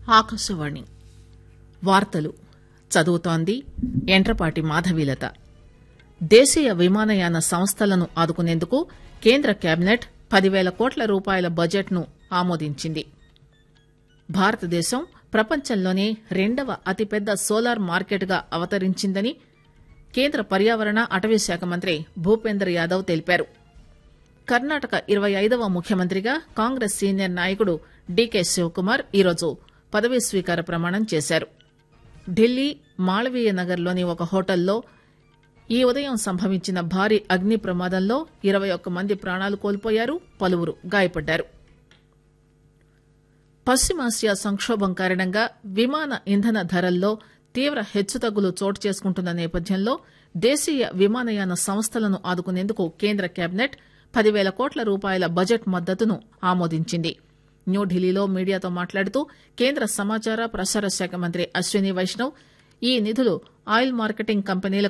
ఆకాశవాణి వార్తలు చదువుతోంది ఎంట్రపాటి మాధవీలత దేశీయ విమానయాన సంస్థలను ఆదుకునేందుకు కేంద్ర కేబినెట్ పదివేల కోట్ల రూపాయల బడ్జెట్ ను ఆమోదించింది భారతదేశం ప్రపంచంలోనే రెండవ అతిపెద్ద సోలార్ మార్కెట్ గా అవతరించిందని కేంద్ర పర్యావరణ అటవీశాఖ మంత్రి భూపేందర్ యాదవ్ తెలిపారు కర్ణాటక ఇరవై ఐదవ ముఖ్యమంత్రిగా కాంగ్రెస్ సీనియర్ నాయకుడు డీకే శివకుమార్ ఈరోజు పదవీ స్వీకార ప్రమాణం చేశారు ఢిల్లీ మాళవీయ నగర్ లోని ఒక హోటల్లో ఈ ఉదయం సంభవించిన భారీ అగ్ని ప్రమాదంలో ఇరవై ఒక్క మంది ప్రాణాలు కోల్పోయారు పలువురు గాయపడ్డారు పశ్చిమాసియా సంక్షోభం కారణంగా విమాన ఇంధన ధరల్లో తీవ్ర హెచ్చుతగ్గులు చోటు చేసుకుంటున్న నేపథ్యంలో దేశీయ విమానయాన సంస్థలను ఆదుకునేందుకు కేంద్ర కేబినెట్ పదివేల కోట్ల రూపాయల బడ్జెట్ మద్దతును ఆమోదించింది న్యూఢిల్లీలో మీడియాతో మాట్లాడుతూ కేంద్ర సమాచార ప్రసార శాఖ మంత్రి అశ్విని వైష్ణవ్ ఈ నిధులు ఆయిల్ మార్కెటింగ్ కంపెనీలకు